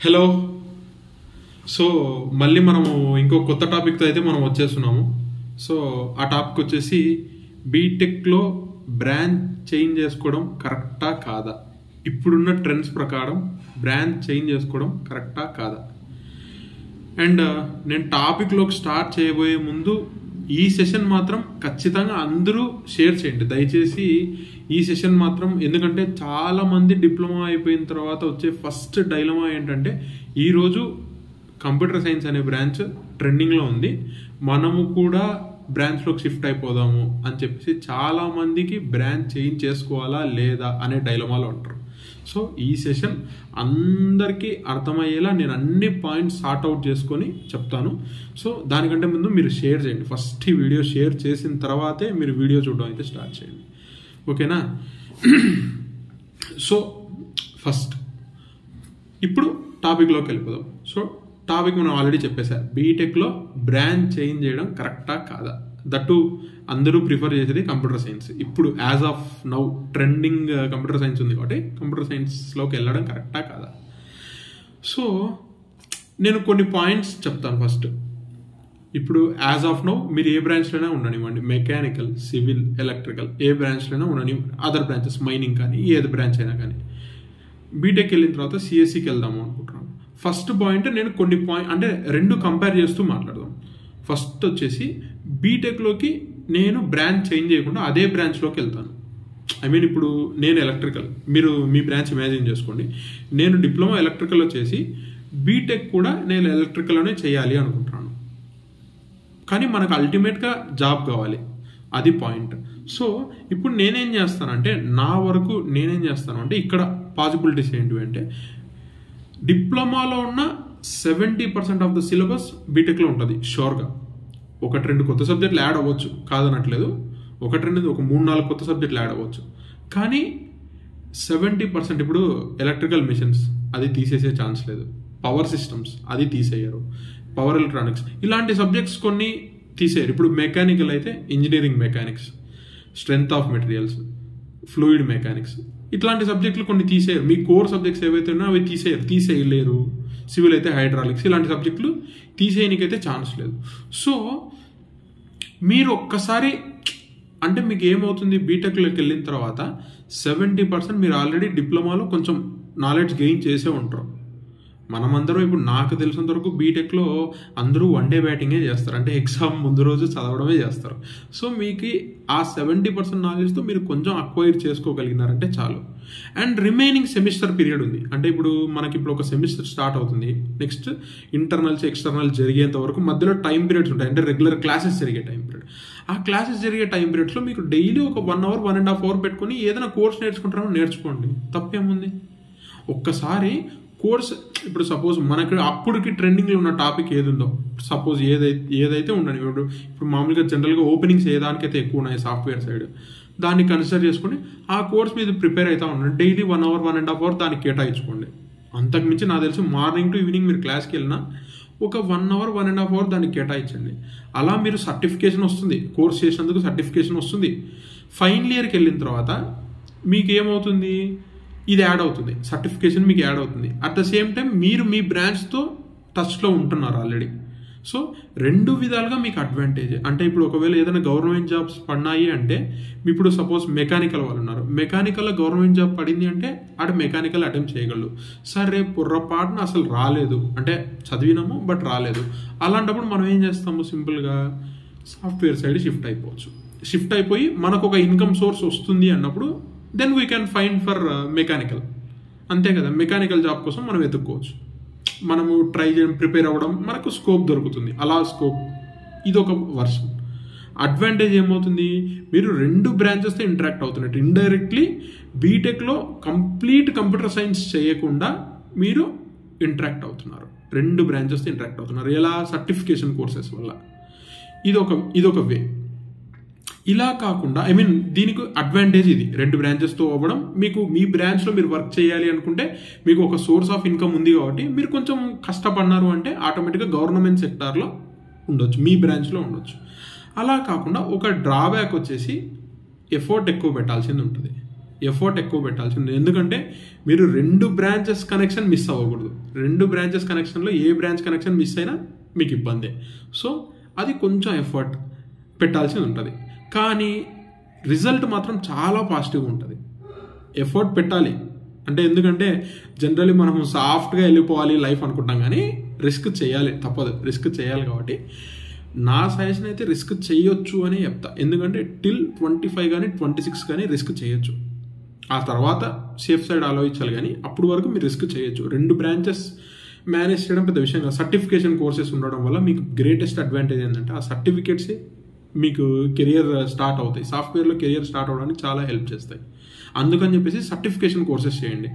hello so మళ్ళీ మనము ఇంకో కొత్త టాపిక్తో అయితే మనం వచ్చేస్తున్నాము సో ఆ టాపిక్ వచ్చేసి బీటెక్లో బ్రాంచ్ చేంజ్ చేసుకోవడం కరెక్టా కాదా ఇప్పుడున్న ట్రెండ్స్ ప్రకారం బ్రాంచ్ చేంజ్ చేసుకోవడం కరెక్టా కాదా అండ్ నేను టాపిక్లోకి స్టార్ట్ చేయబోయే ముందు ఈ సెషన్ మాత్రం ఖచ్చితంగా అందరూ షేర్ చేయండి దయచేసి ఈ సెషన్ మాత్రం ఎందుకంటే చాలా మంది డిప్లొమా అయిపోయిన తర్వాత వచ్చే ఫస్ట్ డైలమా ఏంటంటే ఈరోజు కంప్యూటర్ సైన్స్ అనే బ్రాంచ్ ట్రెండింగ్లో ఉంది మనము కూడా బ్రాంచ్లోకి షిఫ్ట్ అయిపోదాము అని చెప్పేసి చాలా మందికి బ్రాంచ్ చేంజ్ చేసుకోవాలా లేదా అనే డైలమాలో ఉంటారు సో ఈ సెషన్ అందరికీ అర్థమయ్యేలా నేను అన్ని పాయింట్స్ సార్ట్ అవుట్ చేసుకొని చెప్తాను సో దానికంటే ముందు మీరు షేర్ చేయండి ఫస్ట్ ఈ వీడియో షేర్ చేసిన తర్వాతే మీరు వీడియో చూడడం అయితే స్టార్ట్ చేయండి ఓకేనా సో ఫస్ట్ ఇప్పుడు టాపిక్లోకి వెళ్ళిపోదాం సో టాపిక్ మనం ఆల్రెడీ చెప్పేశారు బీటెక్లో బ్రాంచ్ చేంజ్ చేయడం కరెక్టా కాదా దట్టు అందరూ ప్రిఫర్ చేసేది కంప్యూటర్ సైన్స్ ఇప్పుడు as of now trending computer science ఉంది కాబట్టి కంప్యూటర్ సైన్స్లోకి వెళ్ళడం కరెక్టా కాదా సో నేను కొన్ని పాయింట్స్ చెప్తాను ఫస్ట్ ఇప్పుడు యాజ్ ఆఫ్ నౌ మీరు ఏ బ్రాంచ్లోనే ఉండనివ్వండి మెకానికల్ సివిల్ ఎలక్ట్రికల్ ఏ బ్రాంచ్లోనే ఉండని అదర్ బ్రాంచెస్ మైనింగ్ కానీ ఏది బ్రాంచ్ అయినా కానీ బీటెక్ వెళ్ళిన తర్వాత సిఎస్సికి వెళ్దాము అనుకుంటున్నాను ఫస్ట్ పాయింట్ నేను కొన్ని పాయింట్ అంటే రెండు కంపేర్ చేస్తూ మాట్లాడదాం ఫస్ట్ వచ్చేసి బీటెక్లోకి నేను బ్రాంచ్ చేంజ్ చేయకుండా అదే బ్రాంచ్లోకి వెళ్తాను ఐ మీన్ ఇప్పుడు నేను ఎలక్ట్రికల్ మీరు మీ బ్రాంచ్ ఇమాజిన్ చేసుకోండి నేను డిప్లొమా ఎలక్ట్రికల్లో చేసి బీటెక్ కూడా నేను ఎలక్ట్రికల్లోనే చేయాలి అనుకుంటున్నాను కానీ మనకు అల్టిమేట్గా జాబ్ కావాలి అది పాయింట్ సో ఇప్పుడు నేనేం చేస్తానంటే నా వరకు నేనేం చేస్తాను అంటే ఇక్కడ పాసిబిలిటీస్ ఏంటి అంటే డిప్లొమాలో ఉన్న seventy percent of the syllabus బీటెక్లో ఉంటుంది షోర్గా ఒకటి రెండు కొత్త సబ్జెక్టులు యాడ్ అవ్వచ్చు కాదనట్లేదు ఒకటి రెండు ఒక మూడు నాలుగు కొత్త సబ్జెక్టులు యాడ్ అవ్వచ్చు కానీ సెవెంటీ పర్సెంట్ ఇప్పుడు ఎలక్ట్రికల్ మిషన్స్ అది తీసేసే ఛాన్స్ లేదు పవర్ సిస్టమ్స్ అది తీసేయరు పవర్ ఎలక్ట్రానిక్స్ ఇలాంటి సబ్జెక్ట్స్ కొన్ని తీసేయరు ఇప్పుడు మెకానికల్ అయితే engineering mechanics strength of materials fluid mechanics ఇట్లాంటి సబ్జెక్టులు కొన్ని తీసేయరు మీ కోర్ సబ్జెక్ట్స్ ఏవైతే ఉన్నాయో అవి తీసేయరు తీసేయలేరు సివిల్ అయితే హైడ్రాలిక్స్ ఇలాంటి సబ్జెక్టులు తీసేయనికైతే ఛాన్స్ లేదు సో మీరు ఒక్కసారి అంటే మీకు ఏమవుతుంది బీటెక్లోకి వెళ్ళిన తర్వాత సెవెంటీ పర్సెంట్ మీరు ఆల్రెడీ డిప్లొమాలో కొంచెం నాలెడ్జ్ గెయిన్ చేసే ఉంటారు మనమందరం ఇప్పుడు నాకు తెలిసినంత వరకు బీటెక్లో అందరూ వన్ డే బ్యాటింగే చేస్తారు అంటే ఎగ్జామ్ ముందు రోజు చదవడమే చేస్తారు సో మీకు ఆ సెవెంటీ పర్సెంట్ నాలెడ్జ్తో మీరు కొంచెం అక్వైర్ చేసుకోగలిగినారంటే చాలు అండ్ రిమైనింగ్ సెమిస్టర్ పీరియడ్ ఉంది అంటే ఇప్పుడు మనకి ఇప్పుడు ఒక సెమిస్టర్ స్టార్ట్ అవుతుంది నెక్స్ట్ ఇంటర్నల్స్ ఎక్స్టర్నల్ జరిగేంత వరకు మధ్యలో టైం పీరియడ్స్ ఉంటాయి అంటే రెగ్యులర్ క్లాసెస్ జరిగే టైం పీరియడ్ ఆ క్లాసెస్ జరిగే టైం పీరియడ్స్లో మీకు డైలీ ఒక one hour one and half hour పెట్టుకుని ఏదైనా కోర్స్ నేర్చుకుంటారో నేర్చుకోండి తప్పేముంది ఒక్కసారి కోర్స్ ఇప్పుడు సపోజ్ మనకి అప్పటికి ట్రెండింగ్లో ఉన్న టాపిక్ ఏది ఉందో సపోజ్ ఏదైతే ఏదైతే ఉండని ఇప్పుడు ఇప్పుడు మామూలుగా జనరల్గా ఓపెనింగ్స్ ఏ దానికైతే ఎక్కువ ఉన్నాయి సాఫ్ట్వేర్ సైడ్ దాన్ని కన్సిడర్ చేసుకుని ఆ కోర్స్ మీద ప్రిపేర్ అవుతా ఉండండి daily one hour one and half hour దానికి కేటాయించుకోండి అంతకుమించి నాకు తెలిసి మార్నింగ్ టు ఈవినింగ్ మీరు క్లాస్కి వెళ్ళినా ఒక one hour one and half hour దానికి కేటాయించండి అలా మీరు సర్టిఫికేషన్ వస్తుంది కోర్స్ చేసినందుకు సర్టిఫికేషన్ వస్తుంది ఫైనల్ ఇయర్కి వెళ్ళిన తర్వాత మీకు ఏమవుతుంది ఇది యాడ్ అవుతుంది సర్టిఫికేషన్ మీకు యాడ్ అవుతుంది అట్ ద సేమ్ టైం మీరు మీ బ్రాంచ్తో టచ్లో ఉంటున్నారు ఆల్రెడీ సో రెండు విధాలుగా మీకు అడ్వాంటేజ్ అంటే ఇప్పుడు ఒకవేళ ఏదైనా గవర్నమెంట్ జాబ్స్ పడినాయి అంటే ఇప్పుడు సపోజ్ మెకానికల్ వాళ్ళు ఉన్నారు మెకానికల్ గవర్నమెంట్ జాబ్ పడింది అంటే ఆడ మెకానికల్ అటెంప్ట్ చేయగలరు సరే పొర్రపాటున అసలు రాలేదు అంటే చదివినాము బట్ రాలేదు అలాంటప్పుడు మనం ఏం చేస్తాము సింపుల్గా సాఫ్ట్వేర్ సైడ్ షిఫ్ట్ అయిపోవచ్చు షిఫ్ట్ అయిపోయి మనకు ఒక ఇన్కమ్ సోర్స్ వస్తుంది అన్నప్పుడు then we can find for mechanical అంతే కదా మెకానికల్ జాబ్ కోసం మనం వెతుక్కోవచ్చు మనము ట్రై చేయడం ప్రిపేర్ అవ్వడం మనకు స్కోప్ దొరుకుతుంది అలా స్కోప్ ఇది ఒక వర్షన్ అడ్వాంటేజ్ ఏమవుతుంది మీరు రెండు బ్రాంచెస్తో ఇంటరాక్ట్ అవుతున్నట్టు ఇండైరెక్ట్లీ బీటెక్లో కంప్లీట్ కంప్యూటర్ సైన్స్ చేయకుండా మీరు ఇంటరాక్ట్ అవుతున్నారు రెండు బ్రాంచెస్తో ఇంటరాక్ట్ అవుతున్నారు ఎలా సర్టిఫికేషన్ కోర్సెస్ వల్ల ఇదొక ఇదొక వే ఇలా కాకుండా ఐ మీన్ దీనికి అడ్వాంటేజ్ ఇది రెండు బ్రాంచెస్తో అవ్వడం మీకు మీ బ్రాంచ్లో మీరు వర్క్ చేయాలి అనుకుంటే మీకు ఒక సోర్స్ ఆఫ్ ఇన్కమ్ ఉంది కాబట్టి మీరు కొంచెం కష్టపడినారు అంటే ఆటోమేటిక్గా గవర్నమెంట్ సెక్టార్లో ఉండొచ్చు మీ బ్రాంచ్లో ఉండొచ్చు అలా కాకుండా ఒక డ్రాబ్యాక్ వచ్చేసి ఎఫర్ట్ ఎక్కువ పెట్టాల్సింది ఉంటుంది ఎఫర్ట్ ఎక్కువ పెట్టాల్సి ఉంది ఎందుకంటే మీరు రెండు బ్రాంచెస్ కనెక్షన్ మిస్ అవ్వకూడదు రెండు బ్రాంచెస్ కనెక్షన్లో ఏ బ్రాంచ్ కనెక్షన్ మిస్ అయినా మీకు ఇబ్బందే సో అది కొంచెం ఎఫర్ట్ పెట్టాల్సి ఉంటుంది కానీ రిజల్ట్ మాత్రం చాలా పాజిటివ్గా ఉంటుంది ఎఫర్ట్ పెట్టాలి అంటే ఎందుకంటే జనరల్లీ మనం సాఫ్ట్గా వెళ్ళిపోవాలి లైఫ్ అనుకుంటాం కానీ రిస్క్ చేయాలి తప్పదు రిస్క్ చేయాలి కాబట్టి నా సజెషన్ అయితే రిస్క్ చేయొచ్చు అని చెప్తా ఎందుకంటే టిల్ ట్వంటీ ఫైవ్ కానీ ట్వంటీ సిక్స్ కానీ రిస్క్ చేయొచ్చు ఆ తర్వాత సేఫ్ సైడ్ ఆలోచించాలి కానీ అప్పుడు వరకు మీరు రిస్క్ చేయొచ్చు రెండు బ్రాంచెస్ మేనేజ్ చేయడం పెద్ద విషయం కాదు సర్టిఫికేషన్ కోర్సెస్ ఉండడం వల్ల మీకు గ్రేటెస్ట్ అడ్వాంటేజ్ ఏంటంటే ఆ సర్టిఫికేట్సే మీకు కెరియర్ స్టార్ట్ అవుతాయి సాఫ్ట్వేర్లో కెరియర్ స్టార్ట్ అవడానికి చాలా హెల్ప్ చేస్తాయి అందుకని చెప్పేసి సర్టిఫికేషన్ కోర్సెస్ చేయండి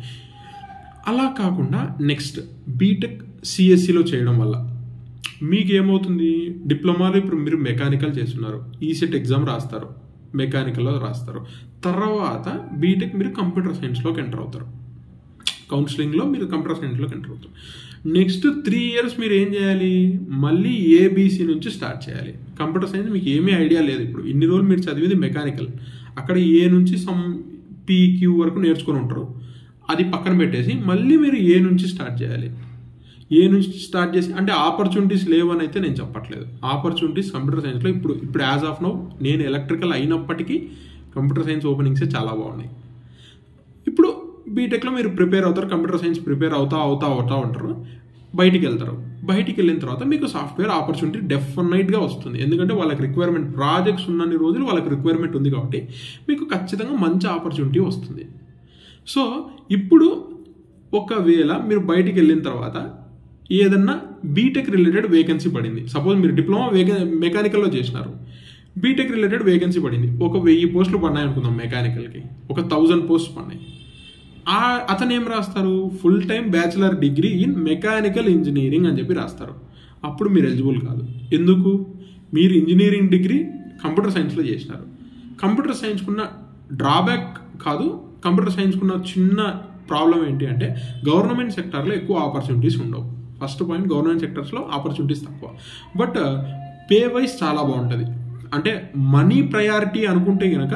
అలా కాకుండా నెక్స్ట్ బీటెక్ సిఎస్సిలో చేయడం వల్ల మీకు ఏమవుతుంది డిప్లొమాలో ఇప్పుడు మీరు మెకానికల్ చేస్తున్నారు ఈసెట్ ఎగ్జామ్ రాస్తారు మెకానికల్లో రాస్తారు తర్వాత బీటెక్ మీరు కంప్యూటర్ సైన్స్లోకి ఎంటర్ అవుతారు కౌన్సిలింగ్లో మీరు కంప్యూటర్ సైన్స్లోకి ఎంటర్ అవుతారు నెక్స్ట్ త్రీ ఇయర్స్ మీరు ఏం చేయాలి మళ్ళీ ఏబీసీ నుంచి స్టార్ట్ చేయాలి కంప్యూటర్ సైన్స్ మీకు ఏమీ ఐడియా లేదు ఇప్పుడు ఇన్ని రోజులు మీరు చదివింది మెకానికల్ అక్కడ ఏ నుంచి సమ్ పీక్యూ వరకు నేర్చుకొని ఉంటారు అది పక్కన పెట్టేసి మళ్ళీ మీరు ఏ నుంచి స్టార్ట్ చేయాలి ఏ నుంచి స్టార్ట్ చేసి అంటే ఆపర్చునిటీస్ లేవని అయితే నేను చెప్పట్లేదు ఆపర్చునిటీస్ కంప్యూటర్ సైన్స్లో ఇప్పుడు ఇప్పుడు యాజ్ ఆఫ్ నౌ నేను ఎలక్ట్రికల్ అయినప్పటికీ కంప్యూటర్ సైన్స్ ఓపెనింగ్సే చాలా బాగున్నాయి ఇప్పుడు బీటెక్లో మీరు ప్రిపేర్ అవుతారు కంప్యూటర్ సైన్స్ ప్రిపేర్ అవుతా అవుతా అవుతా ఉంటారు బయటికి వెళ్తారు బయటికి వెళ్ళిన తర్వాత మీకు సాఫ్ట్వేర్ ఆపర్చునిటీ డెఫినెట్గా వస్తుంది ఎందుకంటే వాళ్ళకి రిక్వైర్మెంట్ ప్రాజెక్ట్స్ ఉన్నన్ని రోజులు వాళ్ళకి రిక్వైర్మెంట్ ఉంది కాబట్టి మీకు ఖచ్చితంగా మంచి ఆపర్చునిటీ వస్తుంది సో ఇప్పుడు ఒకవేళ మీరు బయటికి వెళ్ళిన తర్వాత ఏదన్నా బీటెక్ రిలేటెడ్ వేకెన్సీ పడింది సపోజ్ మీరు డిప్లొమా వేకె మెకానికల్లో చేసినారు బీటెక్ రిలేటెడ్ వేకెన్సీ పడింది ఒక వెయ్యి పోస్టులు పడినాయి అనుకుందాం మెకానికల్కి ఒక థౌజండ్ పోస్ట్ పడినాయి ఆ అతను ఏం రాస్తారు full time bachelor degree in mechanical engineering అని చెప్పి రాస్తారు అప్పుడు మీరు ఎలిజిబుల్ కాదు ఎందుకు మీరు ఇంజనీరింగ్ డిగ్రీ కంప్యూటర్ సైన్స్లో చేసినారు కంప్యూటర్ సైన్స్కున్న డ్రాబ్యాక్ కాదు కంప్యూటర్ సైన్స్కున్న చిన్న ప్రాబ్లం ఏంటి అంటే గవర్నమెంట్ సెక్టార్లో ఎక్కువ ఆపర్చునిటీస్ ఉండవు ఫస్ట్ పాయింట్ గవర్నమెంట్ సెక్టర్స్లో ఆపర్చునిటీస్ తక్కువ బట్ పే వైజ్ చాలా బాగుంటుంది అంటే మనీ ప్రయారిటీ అనుకుంటే కనుక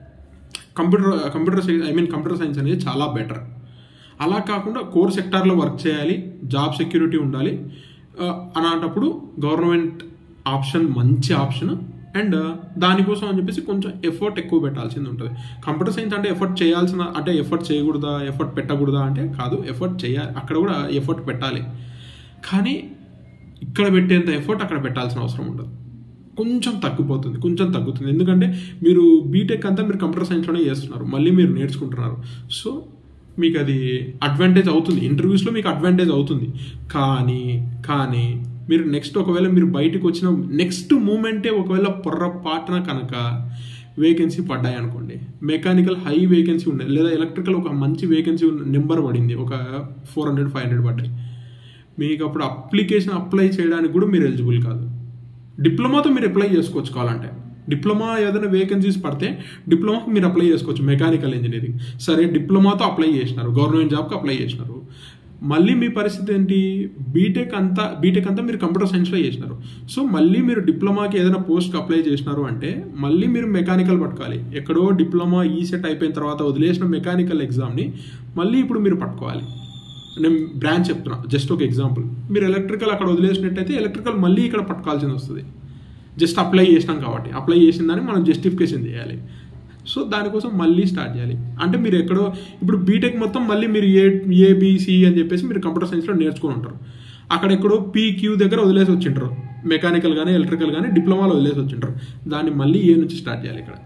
computer computer science I mean computer science అనేది చాలా బెటర్ అలా కాకుండా కోర్ సెక్టార్లో వర్క్ చేయాలి జాబ్ సెక్యూరిటీ ఉండాలి అలాంటప్పుడు గవర్నమెంట్ ఆప్షన్ మంచి ఆప్షన్ అండ్ దానికోసం అని చెప్పేసి కొంచెం ఎఫర్ట్ ఎక్కువ పెట్టాల్సింది ఉంటుంది కంప్యూటర్ సైన్స్ అంటే ఎఫర్ట్ చేయాల్సిన అంటే ఎఫర్ట్ చేయకూడదా ఎఫర్ట్ పెట్టకూడదా అంటే కాదు ఎఫర్ట్ చేయాలి అక్కడ కూడా ఎఫర్ట్ పెట్టాలి కానీ ఇక్కడ పెట్టేంత ఎఫర్ట్ అక్కడ పెట్టాల్సిన అవసరం ఉండదు కొంచెం తగ్గిపోతుంది కొంచెం తగ్గుతుంది ఎందుకంటే మీరు బీటెక్ అంతా మీరు కంప్యూటర్ సైన్స్లోనే చేస్తున్నారు మళ్ళీ మీరు నేర్చుకుంటున్నారు సో మీకు అది అడ్వాంటేజ్ అవుతుంది ఇంటర్వ్యూస్లో మీకు అడ్వాంటేజ్ అవుతుంది కానీ కానీ మీరు నెక్స్ట్ ఒకవేళ మీరు బయటకు వచ్చిన నెక్స్ట్ మూమెంటే ఒకవేళ పొర్రపాటున కనుక వేకెన్సీ పడ్డాయి అనుకోండి మెకానికల్ హై వేకెన్సీ ఉండేది లేదా ఎలక్ట్రికల్ ఒక మంచి వేకెన్సీ నెంబర్ పడింది ఒక ఫోర్ హండ్రెడ్ ఫైవ్ హండ్రెడ్ పడ్డాయి మీకు అప్పుడు అప్లికేషన్ అప్లై చేయడానికి కూడా మీరు ఎలిజిబుల్ కాదు డిప్లొమాతో మీరు అప్లై చేసుకోవచ్చు కావాలంటే డిప్లొమా ఏదైనా వేకెన్సీస్ పడితే డిప్లొమాకి మీరు అప్లై చేసుకోవచ్చు మెకానికల్ ఇంజనీరింగ్ సరే డిప్లొమాతో అప్లై చేసినారు గవర్నమెంట్ జాబ్కి అప్లై చేసినారు మళ్ళీ మీ పరిస్థితి ఏంటి బీటెక్ అంతా బీటెక్ అంతా మీరు కంప్యూటర్ సైన్స్లో చేసినారు సో మళ్ళీ మీరు డిప్లొమాకి ఏదైనా పోస్ట్కి అప్లై చేసినారు అంటే మళ్ళీ మీరు మెకానికల్ పట్టుకోవాలి ఎక్కడో డిప్లొమా ఈ సెట్ అయిపోయిన తర్వాత వదిలేసిన మెకానికల్ ఎగ్జామ్ని మళ్ళీ ఇప్పుడు మీరు పట్టుకోవాలి నేను బ్రాంచ్ చెప్తున్నా జస్ట్ ఒక ఎగ్జాంపుల్ మీరు ఎలక్ట్రికల్ అక్కడ వదిలేసినట్టయితే ఎలక్ట్రికల్ మళ్ళీ ఇక్కడ పట్టుకోవాల్సింది వస్తుంది జస్ట్ అప్లై చేసినాం కాబట్టి అప్లై చేసిన దాన్ని మనం జస్టిఫికేషన్ చేయాలి సో దానికోసం మళ్ళీ స్టార్ట్ చేయాలి అంటే మీరు ఎక్కడో ఇప్పుడు బీటెక్ మొత్తం మళ్ళీ మీరు ఏ ఏబిసి అని చెప్పేసి మీరు కంప్యూటర్ సైన్స్లో నేర్చుకుని ఉంటారు అక్కడ ఎక్కడో పీక్యూ దగ్గర వదిలేసి వచ్చింటారు మెకానికల్ కానీ ఎలక్ట్రికల్ కానీ డిప్లొమాలో వదిలేసి వచ్చింటారు దాన్ని మళ్ళీ ఏ నుంచి స్టార్ట్ చేయాలి ఇక్కడ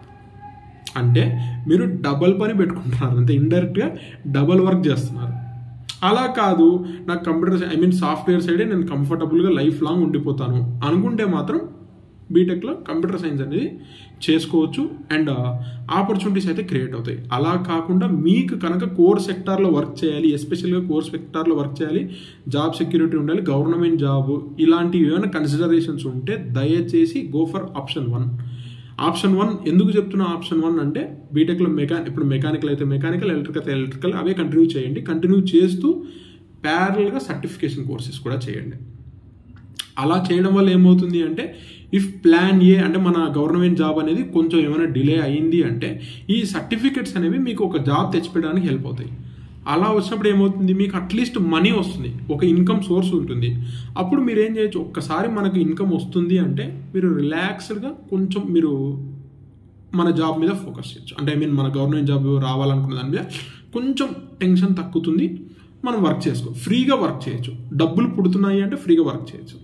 అంటే మీరు డబల్ పని పెట్టుకుంటున్నారు అంతే ఇండైరెక్ట్గా డబల్ వర్క్ చేస్తున్నారు అలా కాదు నాకు కంప్యూటర్ ఐ మీన్ సాఫ్ట్వేర్ సైడే నేను కంఫర్టబుల్గా లైఫ్ లాంగ్ ఉండిపోతాను అనుకుంటే మాత్రం బీటెక్లో కంప్యూటర్ సైన్స్ అనేది చేసుకోవచ్చు అండ్ ఆపర్చునిటీస్ అయితే క్రియేట్ అవుతాయి అలా కాకుండా మీకు కనుక కోర్ సెక్టార్లో వర్క్ చేయాలి ఎస్పెషల్గా కోర్ సెక్టార్లో వర్క్ చేయాలి జాబ్ సెక్యూరిటీ ఉండాలి గవర్నమెంట్ జాబ్ ఇలాంటివి ఏమైనా కన్సిడరేషన్స్ ఉంటే దయచేసి go for option one option one ఎందుకు చెప్తున్నా ఆప్షన్ వన్ అంటే బీటెక్లో మెకా ఇప్పుడు మెకానికల్ అయితే మెకానికల్ ఎలక్ట్రికల్ అయితే ఎలక్ట్రికల్ అవే కంటిన్యూ చేయండి కంటిన్యూ చేస్తూ ప్యారల్గా సర్టిఫికేషన్ కోర్సెస్ కూడా చేయండి అలా చేయడం వల్ల ఏమవుతుంది అంటే ఇఫ్ ప్లాన్ ఏ అంటే మన గవర్నమెంట్ జాబ్ అనేది కొంచెం ఏమైనా డిలే అయింది అంటే ఈ సర్టిఫికెట్స్ అనేవి మీకు ఒక జాబ్ తెచ్చిపెట్టడానికి హెల్ప్ అవుతాయి అలా వచ్చినప్పుడు ఏమవుతుంది మీకు అట్లీస్ట్ మనీ వస్తుంది ఒక ఇన్కమ్ సోర్స్ ఉంటుంది అప్పుడు మీరు ఏం చేయొచ్చు ఒక్కసారి మనకు ఇన్కమ్ వస్తుంది అంటే మీరు రిలాక్స్డ్గా కొంచెం మీరు మన జాబ్ మీద ఫోకస్ చేయొచ్చు అంటే ఐ మీన్ మన గవర్నమెంట్ జాబ్ రావాలనుకున్న దాని మీద కొంచెం టెన్షన్ తగ్గుతుంది మనం వర్క్ చేసుకో ఫ్రీగా వర్క్ చేయొచ్చు డబ్బులు పుడుతున్నాయి అంటే ఫ్రీగా వర్క్ చేయొచ్చు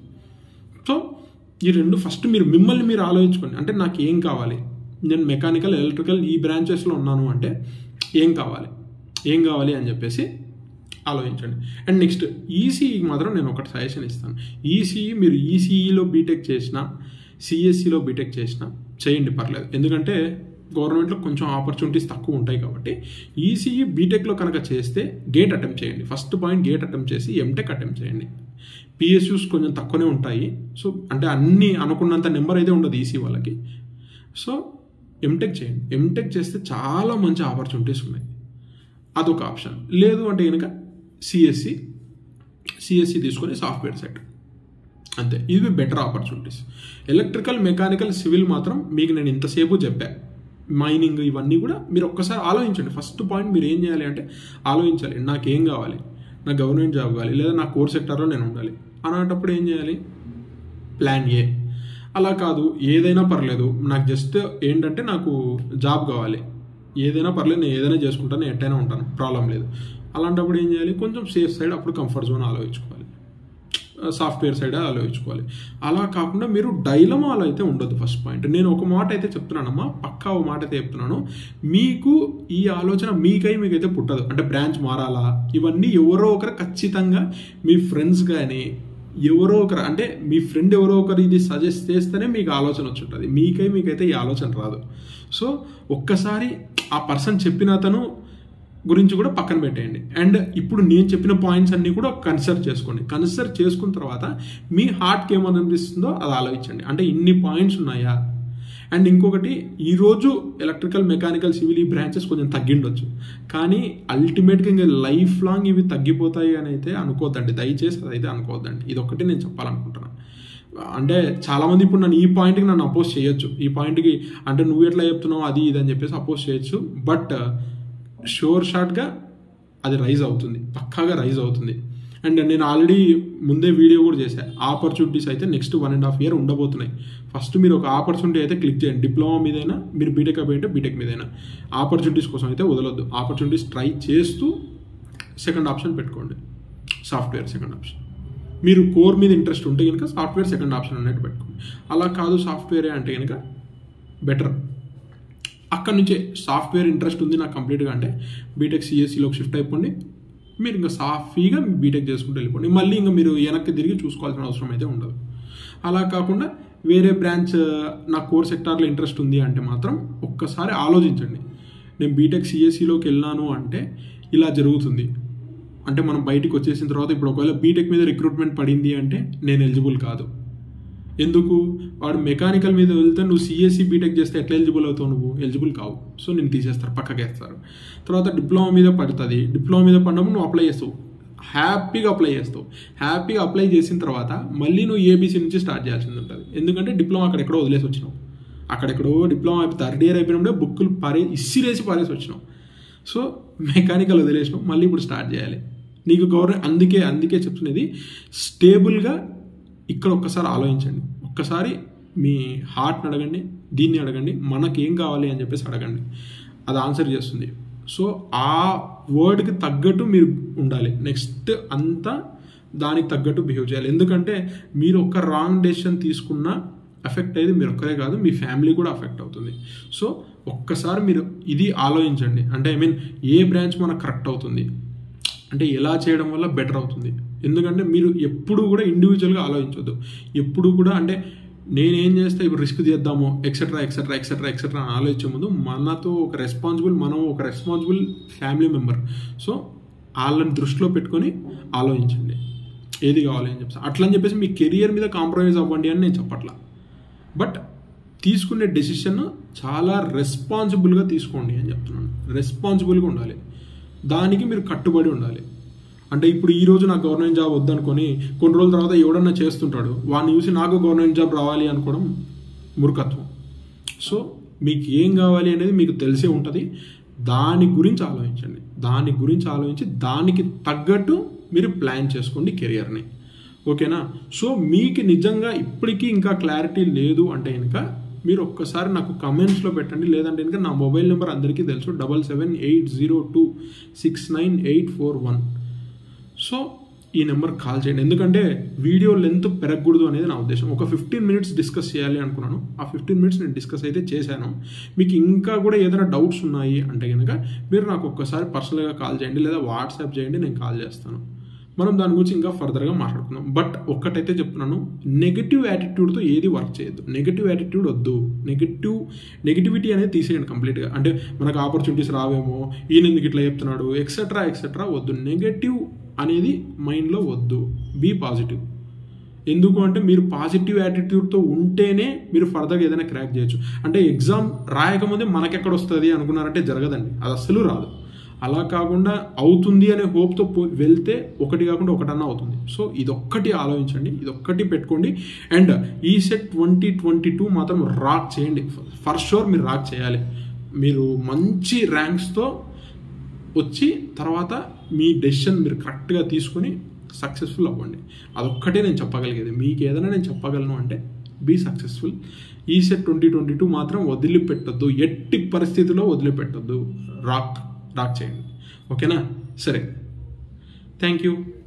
సో ఈ రెండు ఫస్ట్ మీరు మిమ్మల్ని మీరు ఆలోచించుకోండి అంటే నాకు ఏం కావాలి నేను మెకానికల్ ఎలక్ట్రికల్ ఈ బ్రాంచెస్లో ఉన్నాను అంటే ఏం కావాలి ఏం కావాలి అని చెప్పేసి ఆలోచించండి అండ్ నెక్స్ట్ ఈసీఈకి మాత్రం నేను ఒకటి సజెషన్ ఇస్తాను ఈసీఈ మీరు ఈసీఈలో బీటెక్ చేసిన సిఎస్సిలో బీటెక్ చేసిన చేయండి పర్లేదు ఎందుకంటే గవర్నమెంట్లో కొంచెం ఆపర్చునిటీస్ తక్కువ ఉంటాయి కాబట్టి ఈసీఈ బీటెక్లో కనుక చేస్తే గేట్ అటెంప్ట్ చేయండి ఫస్ట్ పాయింట్ గేట్ అటెంప్ట్ చేసి ఎంటెక్ అటెంప్ట్ చేయండి పిఎస్యూస్ కొంచెం తక్కువనే ఉంటాయి సో అంటే అన్ని అనుకున్నంత నెంబర్ అయితే ఉండదు ఈసీ వాళ్ళకి సో ఎంటెక్ చేయండి ఎంటెక్ చేస్తే చాలా మంచి ఆపర్చునిటీస్ ఉన్నాయి అదొక ఆప్షన్ లేదు అంటే కనుక సిఎస్సి సిఎస్సి తీసుకొని సాఫ్ట్వేర్ సైడ్ అంతే ఇవి better opportunities electrical mechanical civil మాత్రం మీకు నేను ఇంతసేపు చెప్పా మైనింగ్ ఇవన్నీ కూడా మీరు ఒక్కసారి ఆలోచించండి ఫస్ట్ పాయింట్ మీరు ఏం చేయాలి అంటే ఆలోచించాలి నాకేం కావాలి నా గవర్నమెంట్ జాబ్ కావాలి లేదా నా కోర్ సెక్టర్లో నేను ఉండాలి అనేటప్పుడు ఏం చేయాలి ప్లాన్ ఏ అలా కాదు ఏదైనా పర్లేదు నాకు జస్ట్ ఏంటంటే నాకు జాబ్ కావాలి ఏదైనా పర్లేదు నేను ఏదైనా చేసుకుంటాను నేను ఎట్టైనా ఉంటాను ప్రాబ్లం లేదు అలాంటప్పుడు ఏం చేయాలి కొంచెం సేఫ్ సైడ్ అప్పుడు కంఫర్ట్ జోన్ ఆలోచించుకోవాలి సాఫ్ట్వేర్ సైడ్ ఆలోచించుకోవాలి అలా కాకుండా మీరు డైలమాలో అయితే ఉండదు ఫస్ట్ పాయింట్ నేను ఒక మాట అయితే చెప్తున్నానమ్మా పక్కా ఒక మాట అయితే చెప్తున్నాను మీకు ఈ ఆలోచన మీకై మీకైతే పుట్టదు అంటే బ్రాంచ్ మారాలా ఇవన్నీ ఎవరో ఒకరు ఖచ్చితంగా మీ ఫ్రెండ్స్ కానీ ఎవరో ఒకరు అంటే మీ ఫ్రెండ్ ఎవరో ఒకరు ఇది సజెస్ట్ చేస్తేనే మీకు ఆలోచన వచ్చి ఉంటుంది మీకై మీకైతే ఈ ఆలోచన రాదు సో ఒక్కసారి ఆ పర్సన్ చెప్పిన అతను గురించి కూడా పక్కన పెట్టేయండి అండ్ ఇప్పుడు నేను చెప్పిన పాయింట్స్ అన్నీ కూడా కన్సిడర్ చేసుకోండి కన్సిడర్ చేసుకున్న తర్వాత మీ హార్ట్కి ఏమనిపిస్తుందో అది ఆలోచించండి అంటే ఇన్ని పాయింట్స్ ఉన్నాయా అండ్ ఇంకొకటి ఈరోజు ఎలక్ట్రికల్ మెకానికల్ సివిల్ ఈ బ్రాంచెస్ కొంచెం తగ్గిండొచ్చు కానీ అల్టిమేట్గా ఇంకా లైఫ్ లాంగ్ ఇవి తగ్గిపోతాయి అని అయితే అనుకోవద్దండి దయచేసి అదైతే అనుకోవద్దండి ఇది ఒక్కటి నేను చెప్పాలనుకుంటున్నాను అంటే చాలామంది ఇప్పుడు నన్ను ఈ పాయింట్కి నన్ను అపోజ్ చేయొచ్చు ఈ పాయింట్కి అంటే నువ్వు ఎట్లా చెప్తున్నావు అది ఇది అని చెప్పేసి అపోజ్ చేయొచ్చు బట్ షోర్ షార్ట్గా అది రైజ్ అవుతుంది పక్కాగా రైజ్ అవుతుంది అండ్ నేను ఆల్రెడీ ముందే వీడియో కూడా చేశాను ఆపర్చునిటీస్ అయితే next one and half year ఉండబోతున్నాయి ఫస్ట్ మీరు ఒక ఆపర్చునిటీ అయితే క్లిక్ చేయండి డిప్లొమా మీదైనా మీరు బీటెక్ అయిపోయింటే బీటెక్ మీదైనా ఆపర్చునిటీస్ కోసం అయితే వదలొద్దు ఆపర్చునిటీస్ ట్రై చేస్తూ సెకండ్ ఆప్షన్ పెట్టుకోండి సాఫ్ట్వేర్ సెకండ్ ఆప్షన్ మీరు కోర్ మీద ఇంట్రెస్ట్ ఉంటే కనుక సాఫ్ట్వేర్ సెకండ్ ఆప్షన్ అనేది పెట్టుకోండి అలా కాదు సాఫ్ట్వేరే అంటే కనుక బెటర్ అక్కడ నుంచే సాఫ్ట్వేర్ ఇంట్రెస్ట్ ఉంది నాకు కంప్లీట్గా అంటే బీటెక్ సిఎస్సిలోకి షిఫ్ట్ అయిపోండి మీరు ఇంకా సాఫీగా బీటెక్ చేసుకుంటూ వెళ్ళిపోండి మళ్ళీ ఇంకా మీరు వెనక్కి తిరిగి చూసుకోవాల్సిన అవసరం అయితే ఉండదు అలా కాకుండా వేరే బ్రాంచ్ నా కోర్ సెక్టార్లో ఇంట్రెస్ట్ ఉంది అంటే మాత్రం ఒక్కసారి ఆలోచించండి నేను బీటెక్ సిఎస్సిలోకి వెళ్ళాను అంటే ఇలా జరుగుతుంది అంటే మనం బయటికి వచ్చేసిన తర్వాత ఇప్పుడు ఒకవేళ బీటెక్ మీద రిక్రూట్మెంట్ పడింది అంటే నేను ఎలిజిబుల్ కాదు ఎందుకు వాడు మెకానికల్ మీద వెళ్తే నువ్వు సిఎస్సి బీటెక్ చేస్తే ఎట్లా ఎలిజిబుల్ అవుతావు నువ్వు ఎలిజిబుల్ కావు సో నేను తీసేస్తారు పక్కకి వేస్తారు తర్వాత డిప్లొమా మీద పడుతుంది డిప్లొమా మీద పడినప్పుడు నువ్వు అప్లై చేస్తావు హ్యాపీగా అప్లై చేస్తావు హ్యాపీగా అప్లై చేసిన తర్వాత మళ్ళీ నువ్వు ఏబీసీ నుంచి స్టార్ట్ చేయాల్సింది ఉంటుంది ఎందుకంటే డిప్లొమా అక్కడెక్కడో వదిలేసి వచ్చినావు అక్కడెక్కడో డిప్లొమా థర్డ్ ఇయర్ అయిపోయినప్పుడే బుక్కులు పారే ఇసిరేసి పారేసి వచ్చినావు సో మెకానికల్ వదిలేసినావు మళ్ళీ ఇప్పుడు స్టార్ట్ చేయాలి నీకు గవర్నమెంట్ అందుకే అందుకే చెప్తున్నది స్టేబుల్గా ఇక్కడ ఒక్కసారి ఆలోచించండి ఒక్కసారి మీ హార్ట్ని అడగండి దీన్ని అడగండి మనకి ఏం కావాలి అని చెప్పేసి అడగండి అది ఆన్సర్ చేస్తుంది సో ఆ వర్డ్కి తగ్గట్టు మీరు ఉండాలి నెక్స్ట్ అంతా దానికి తగ్గట్టు బిహేవ్ చేయాలి ఎందుకంటే మీరు ఒక రాంగ్ డెసిషన్ తీసుకున్న ఎఫెక్ట్ అయ్యేది మీరు ఒక్కరే కాదు మీ ఫ్యామిలీ కూడా అఫెక్ట్ అవుతుంది సో ఒక్కసారి మీరు ఇది ఆలోచించండి అంటే ఐ మీన్ ఏ బ్రాంచ్ మనకు కరెక్ట్ అవుతుంది అంటే ఎలా చేయడం వల్ల బెటర్ అవుతుంది ఎందుకంటే మీరు ఎప్పుడు కూడా ఇండివిజువల్గా ఆలోచించవద్దు ఎప్పుడు కూడా అంటే నేనేం చేస్తే ఇప్పుడు రిస్క్ చేద్దాము ఎక్సెట్రా ఎక్సెట్రా ఎక్సెట్రా ఎక్సెట్రా అని ఆలోచించే ముందు మనతో ఒక రెస్పాన్సిబుల్ మనం ఒక రెస్పాన్సిబుల్ ఫ్యామిలీ మెంబర్ సో వాళ్ళని దృష్టిలో పెట్టుకొని ఆలోచించండి ఏది కావాలి అని చెప్పి అట్లా అని చెప్పేసి మీ కెరియర్ మీద కాంప్రమైజ్ అవ్వండి అని నేను చెప్పట్లా బట్ తీసుకునే డెసిషన్ చాలా రెస్పాన్సిబుల్గా తీసుకోండి అని చెప్తున్నాను రెస్పాన్సిబుల్గా ఉండాలి దానికి మీరు కట్టుబడి ఉండాలి అంటే ఇప్పుడు ఈ రోజు నాకు గవర్నమెంట్ జాబ్ వద్దనుకొని కొన్ని రోజుల తర్వాత ఎవడన్నా చేస్తుంటాడు వాడిని చూసి నాకు గవర్నమెంట్ జాబ్ రావాలి అనుకోవడం మూర్ఖత్వం సో మీకు ఏం కావాలి అనేది మీకు తెలిసే ఉంటుంది దాని గురించి ఆలోచించండి దాని గురించి ఆలోచించి దానికి తగ్గట్టు మీరు ప్లాన్ చేసుకోండి కెరియర్ని ఓకేనా సో మీకు నిజంగా ఇప్పటికీ ఇంకా క్లారిటీ లేదు అంటే కనుక మీరు ఒక్కసారి నాకు కమెంట్స్లో పెట్టండి లేదంటే కనుక నా మొబైల్ నెంబర్ అందరికీ తెలుసు double seven eight zero two six nine eight four one so ఈ నెంబర్ కాల్ చేయండి ఎందుకంటే వీడియో లెంత్ పెరగకూడదు అనేది నా ఉద్దేశం ఒక ఫిఫ్టీన్ మినిట్స్ డిస్కస్ చేయాలి అనుకున్నాను ఆ ఫిఫ్టీన్ మినిట్స్ నేను డిస్కస్ అయితే చేశాను మీకు ఇంకా కూడా ఏదైనా డౌట్స్ ఉన్నాయి అంటే కనుక మీరు నాకు ఒక్కసారి పర్సనల్గా కాల్ చేయండి లేదా వాట్సాప్ చేయండి నేను కాల్ చేస్తాను మనం దాని గురించి ఇంకా ఫర్దర్గా మాట్లాడుకుందాం బట్ ఒక్కటైతే చెప్తున్నాను నెగిటివ్ యాటిట్యూడ్తో ఏది వర్క్ చేయొద్దు నెగిటివ్ యాటిట్యూడ్ వద్దు నెగిటివ్ నెగిటివిటీ అనేది తీసేయండి కంప్లీట్గా అంటే మనకు ఆపర్చునిటీస్ రావేమో ఈయన ఎందుకు ఇట్లా చెప్తున్నాడు ఎక్సెట్రా ఎక్సెట్రా వద్దు నెగటివ్ అనేది మైండ్లో వద్దు బీ పాజిటివ్ ఎందుకు అంటే మీరు పాజిటివ్ యాటిట్యూడ్తో ఉంటేనే మీరు ఫర్దర్గా ఏదైనా క్రాక్ చేయొచ్చు అంటే ఎగ్జామ్ రాయకముందే మనకెక్కడ వస్తుంది అనుకున్నారంటే జరగదండి అది అస్సలు రాదు అలా కాకుండా అవుతుంది అనే హోప్తో వెళ్తే ఒకటి కాకుండా ఒకటన్నా అవుతుంది సో ఇదొక్కటి ఆలోచించండి ఇదొక్కటి పెట్టుకోండి అండ్ ఈ సెట్ ట్వంటీ ట్వంటీ టూ మాత్రం రాక్ చేయండి ఫర్ షూర్ మీరు రాక్ చేయాలి మీరు మంచి ర్యాంక్స్తో వచ్చి తర్వాత మీ డెసిషన్ మీరు కరెక్ట్గా తీసుకొని సక్సెస్ఫుల్ అవ్వండి అదొక్కటే నేను చెప్పగలిగేది మీకు ఏదైనా నేను చెప్పగలను అంటే బీ సక్సెస్ఫుల్ ఈ సెట్ ట్వంటీ ట్వంటీ టూ మాత్రం వదిలిపెట్టద్దు ఎట్టి పరిస్థితిలో వదిలిపెట్టద్దు రాక్ రాక్ చేయండి ఓకేనా సరే థ్యాంక్ యూ